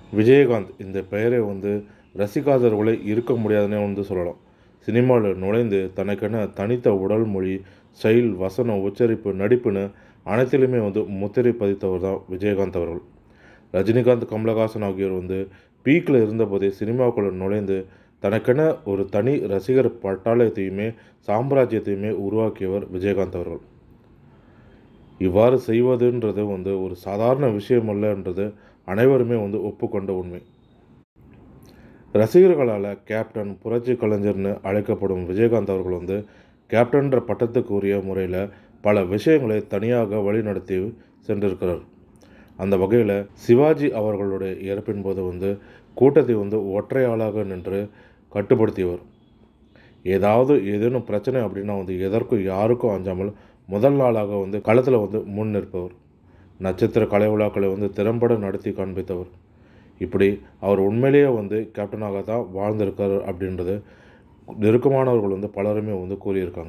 விஜயகாந்த் இந்த பெயரை வந்து ரசிக்காதவர்களை இருக்க முடியாதுன்னே வந்து சொல்லலாம் சினிமாவில் நுழைந்து தனக்கென தனித்த உடல் மொழி ஸ்டைல் வசனம் உச்சரிப்பு நடிப்புன்னு அனைத்திலுமே வந்து முத்திரை பதித்தவர் தான் விஜயகாந்த் அவர்கள் ரஜினிகாந்த் கமலஹாசன் ஆகியோர் வந்து பீக்கில் இருந்தபோதே சினிமாவுக்குள்ள நுழைந்து தனக்கென ஒரு தனி ரசிகர் பட்டாளத்தையுமே சாம்ராஜ்யத்தையுமே உருவாக்கியவர் விஜயகாந்த் அவர்கள் இவ்வாறு செய்வதுன்றது வந்து ஒரு சாதாரண விஷயம் அல்லன்றது அனைவருமே வந்து ஒப்புக்கொண்ட உண்மை ரசிகர்களால் கேப்டன் புரட்சி கலைஞர்னு அழைக்கப்படும் விஜயகாந்த் அவர்கள் வந்து கேப்டன்ற பட்டத்துக்கு உரிய முறையில் பல விஷயங்களை தனியாக வழிநடத்தி சென்றிருக்கிறார் அந்த வகையில் சிவாஜி அவர்களுடைய இறப்பின் போது வந்து கூட்டத்தை வந்து ஒற்றை ஆளாக நின்று கட்டுப்படுத்தியவர் ஏதாவது ஏதேனும் பிரச்சனை அப்படின்னா வந்து எதற்கும் யாருக்கும் அஞ்சாமல் முதல் நாளாக வந்து களத்தில் வந்து முன் நிற்பவர் நட்சத்திர கலை விழாக்களை வந்து திறம்பட நடத்தி காண்பித்தவர் இப்படி அவர் உண்மையிலேயே வந்து கேப்டனாக தான் வாழ்ந்திருக்கார் அப்படின்றது நெருக்கமானவர்கள் வந்து பலருமே வந்து கூறியிருக்காங்க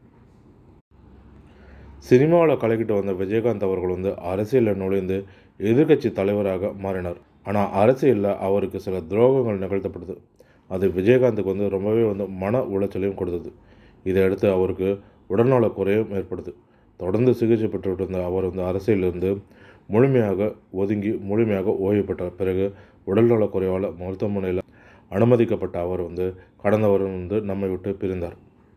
சினிமாவில் கலக்கிட்டு வந்த விஜயகாந்த் அவர்கள் வந்து அரசியலில் நுழைந்து எதிர்க்கட்சி தலைவராக மாறினார் ஆனால் அரசியலில் அவருக்கு சில துரோகங்கள் நிகழ்த்தப்படுது அது விஜயகாந்துக்கு வந்து ரொம்பவே வந்து மன உளைச்சலையும் கொடுத்தது இதையடுத்து அவருக்கு உடல்நல குறையும் ஏற்படுது தொடர்ந்து சிகிச்சை பெற்றுட்டு இருந்த அவர் வந்து அரசியலிருந்து முழுமையாக ஒதுங்கி முழுமையாக ஓய்வு பெற்றார் பிறகு உடல்நலக் குறைவால் மருத்துவமனையில் அனுமதிக்கப்பட்ட அவர் வந்து கடந்த வாரம் வந்து நம்மை விட்டு பிரிந்தார்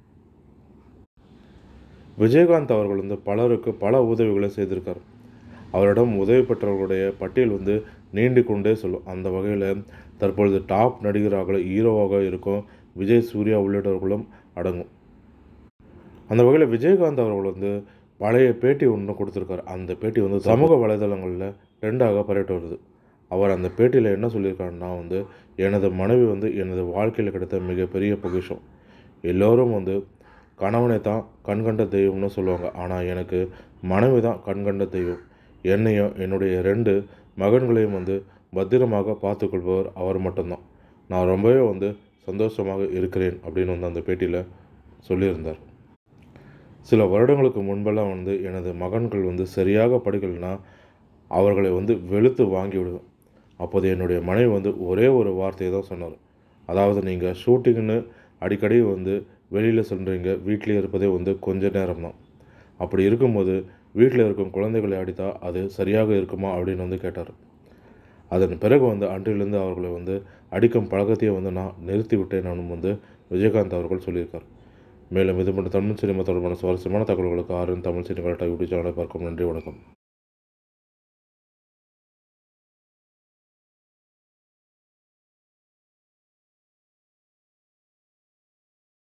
விஜயகாந்த் அவர்கள் வந்து பலருக்கு பல உதவிகளை செய்திருக்கார் அவரிடம் உதவி பெற்றவர்களுடைய பட்டியல் வந்து நீண்டு கொண்டே சொல்லும் அந்த வகையில் தற்பொழுது டாப் நடிகராக ஹீரோவாக இருக்கும் விஜய் சூர்யா உள்ளிட்டவர்களும் அடங்கும் அந்த வகையில் விஜயகாந்த் அவர்கள் வந்து பழைய பேட்டி ஒன்று கொடுத்துருக்காரு அந்த பேட்டி வந்து சமூக வலைதளங்களில் ட்ரெண்டாக பரவிட்டு வருது அவர் அந்த பேட்டியில் என்ன சொல்லியிருக்காருன்னா வந்து எனது மனைவி வந்து எனது வாழ்க்கையில் கிடைத்த மிகப்பெரிய பொக்கிஷம் எல்லோரும் வந்து கணவனை தான் கண்கண்ட தெய்வம்னு சொல்லுவாங்க ஆனால் எனக்கு மனைவி தான் கண்கண்ட தெய்வம் என்னையும் என்னுடைய ரெண்டு மகன்களையும் வந்து பத்திரமாக பார்த்துக்கொள்பவர் அவர் மட்டும்தான் நான் ரொம்பவே வந்து சந்தோஷமாக இருக்கிறேன் அப்படின்னு வந்து அந்த பேட்டியில் சொல்லியிருந்தார் சில வருடங்களுக்கு முன்பெல்லாம் வந்து எனது மகன்கள் வந்து சரியாக படிக்கலைன்னா அவர்களை வந்து வெளுத்து வாங்கி விடுவேன் அப்போது என்னுடைய மனைவி வந்து ஒரே ஒரு வார்த்தையை தான் சொன்னார் அதாவது நீங்கள் ஷூட்டிங்னு அடிக்கடி வந்து வெளியில் சொல்கிறீங்க வீட்டிலே இருப்பதே வந்து கொஞ்ச நேரம் தான் அப்படி இருக்கும்போது வீட்டில் இருக்கும் குழந்தைகளை அடித்தா அது சரியாக இருக்குமா அப்படின்னு வந்து கேட்டார் அதன் பிறகு வந்து அன்றிலிருந்து அவர்களை வந்து அடிக்கும் பழக்கத்தையே வந்து நான் நிறுத்தி விட்டேன் நானும் வந்து விஜயகாந்த் அவர்கள் சொல்லியிருக்கார் மேலும் இது போன்ற தமிழ் சினிமா தொடர்பான சுவாரஸ்யமான தகவல்களுக்கு ஆறு தமிழ் சினிமா யூடியூப் சேனலை பார்க்கும் நன்றி வணக்கம்